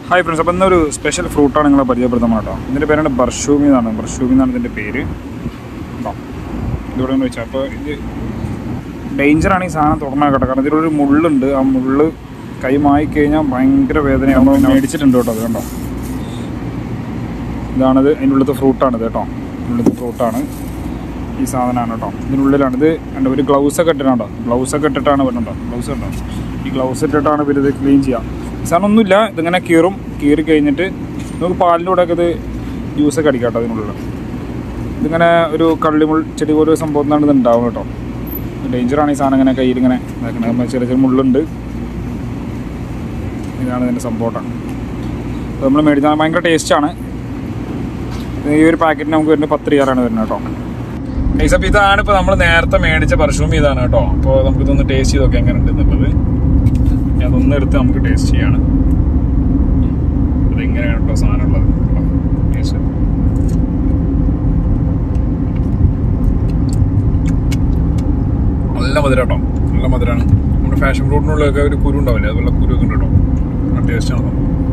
hi friends അപ്പോൾ ഇന്നൊരു special ഫ്രൂട്ടാണ് നിങ്ങളെ പരിചയപ്പെടുത്താൻ കേട്ടോ ഇതിൻ്റെ പേരാണ് ബർഷൂമി എന്നാണ് ബർഷൂമി എന്നാണ് ഇതിൻ്റെ പേര് കേട്ടോ ഇതിവിടെ എന്ന് വെച്ചാൽ അപ്പോൾ ഇത് ഡേഞ്ചറാണ് ഈ സാധനം തുറന്നാൽ കേട്ടോ കാരണം ഇതിലൊരു മുള്ളുണ്ട് ആ മുള്ള് കൈമായി കഴിഞ്ഞാൽ ഭയങ്കര വേദനയാകുമ്പോൾ മേടിച്ചിട്ടുണ്ട് കേട്ടോ അത് കണ്ടോ ഇതാണിത് അതിൻ്റെ ഉള്ളിലത്തെ ഫ്രൂട്ടാണിത് കേട്ടോ ഉള്ളിലത്തെ ഫ്രൂട്ടാണ് ഈ സാധനമാണ് കേട്ടോ ഇതിനുള്ളിലാണ് ഇത് കണ്ടോ ഒരു ഗ്ലൗസ് ഒക്കെ ഇട്ടിട്ടുണ്ടോ ഗ്ലൗസ് ഒക്കെ ഇട്ടിട്ടാണ് വരുന്നുണ്ടോ ഗ്ലൗസ് ഉണ്ടോ ഈ ഗ്ലൗസ് ഇട്ടിട്ടാണ് ഇവർ ഇത് ക്ലീൻ ചെയ്യുക ഈ സാധനം ഒന്നുമില്ല ഇതിങ്ങനെ കീറും കീറി കഴിഞ്ഞിട്ട് നമുക്ക് പാലിൻ്റെ കൂടെ ഒക്കെ ഇത് ജ്യൂസൊക്കെ അടിക്കാം കേട്ടോ അതിനുള്ളിൽ ഇതിങ്ങനെ ഒരു കള്ളിമുൾ ചെടി പോലെ ഒരു സംഭവത്തിനാണ് ഇത് ഉണ്ടാവും കേട്ടോ ഡേഞ്ചറാണ് ഈ സാധനം ഇങ്ങനെ കയ്യിൽ ഇങ്ങനെ ഇതാക്കുന്നത് നമ്മൾ ചെറിയ ചെറിയ മുള്ളുണ്ട് ഇതാണ് ഇതിൻ്റെ സംഭവം കേട്ടോ നമ്മൾ മേടിച്ചാൽ ഭയങ്കര ടേസ്റ്റാണ് ഈ ഒരു പാക്കറ്റിന് നമുക്ക് വരുന്നത് പത്ത് റിയാറാണ് വരുന്നത് കേട്ടോ ഗൈസ് അപ്പോൾ ഇതാണ് ഇപ്പോൾ നമ്മൾ നേരത്തെ മേടിച്ച പെർഷ്യൂം ഇതാണ് കേട്ടോ അപ്പോൾ നമുക്ക് ഇതൊന്ന് ടേസ്റ്റ് ചെയ്തൊക്കെ എങ്ങനെ ഉണ്ട് എന്നുള്ളത് അതൊന്നും എടുത്ത് നമുക്ക് ടേസ്റ്റ് ചെയ്യാണ് അതെങ്ങനെയാണ് കേട്ടോ സാധനം ഉള്ളത് ടേസ്റ്റ് നല്ല മധുരം കേട്ടോ നല്ല മധുരമാണ് നമ്മുടെ ഫാഷൻ ഫ്രൂട്ടിനുള്ളതൊക്കെ ഒരു കുരു ഉണ്ടാവില്ലേ അതുപോലെ കുരു ഒക്കെ ഉണ്ട് കേട്ടോ ടേസ്റ്റാണ്